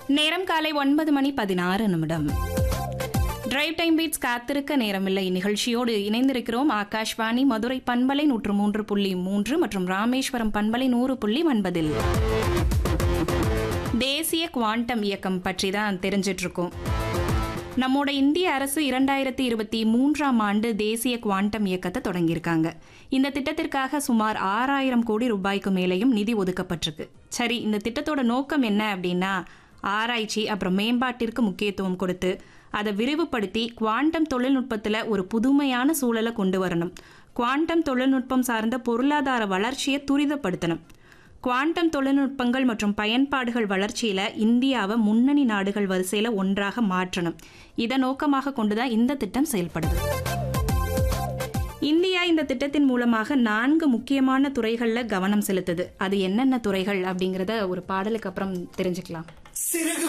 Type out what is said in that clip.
நேரம் காலை ஒன்பது மணி பதினாறு நிமிடம் டிரைவ் டைம் பீட்ஸ் காத்திருக்க நேரமில்லை நிகழ்ச்சியோடு இணைந்திருக்கிறோம் ஆகாஷ்வாணி மதுரை பண்பலை நூற்று மூன்று புள்ளி மூன்று மற்றும் ராமேஸ்வரம் பண்பலை நூறு புள்ளி ஒன்பதில் தேசிய குவாண்டம் இயக்கம் பற்றி தான் தெரிஞ்சிட்டு இருக்கோம் நம்மோட இந்திய அரசு இரண்டாயிரத்தி இருபத்தி மூன்றாம் ஆண்டு தேசிய குவாண்டம் இயக்கத்தை தொடங்கியிருக்காங்க இந்த திட்டத்திற்காக சுமார் ஆறாயிரம் கோடி ரூபாய்க்கு மேலேயும் நிதி ஒதுக்கப்பட்டிருக்கு சரி இந்த திட்டத்தோட நோக்கம் என்ன அப்படின்னா ஆராய்ச்சி அப்புறம் மேம்பாட்டிற்கு முக்கியத்துவம் கொடுத்து அதை விரிவுபடுத்தி குவாண்டம் தொழில்நுட்பத்தில் ஒரு புதுமையான சூழலை கொண்டு வரணும் குவாண்டம் தொழில்நுட்பம் சார்ந்த பொருளாதார வளர்ச்சியை துரிதப்படுத்தணும் குவாண்டம் தொழில்நுட்பங்கள் மற்றும் பயன்பாடுகள் வளர்ச்சியில் இந்தியாவை முன்னணி நாடுகள் வரிசையில் ஒன்றாக மாற்றணும் இதை நோக்கமாக கொண்டுதான் இந்த திட்டம் செயல்படுது இந்தியா இந்த திட்டத்தின் மூலமாக நான்கு முக்கியமான துறைகளில் கவனம் செலுத்துது அது என்னென்ன துறைகள் அப்படிங்கிறத ஒரு பாடலுக்கு அப்புறம் தெரிஞ்சுக்கலாம் சிறுக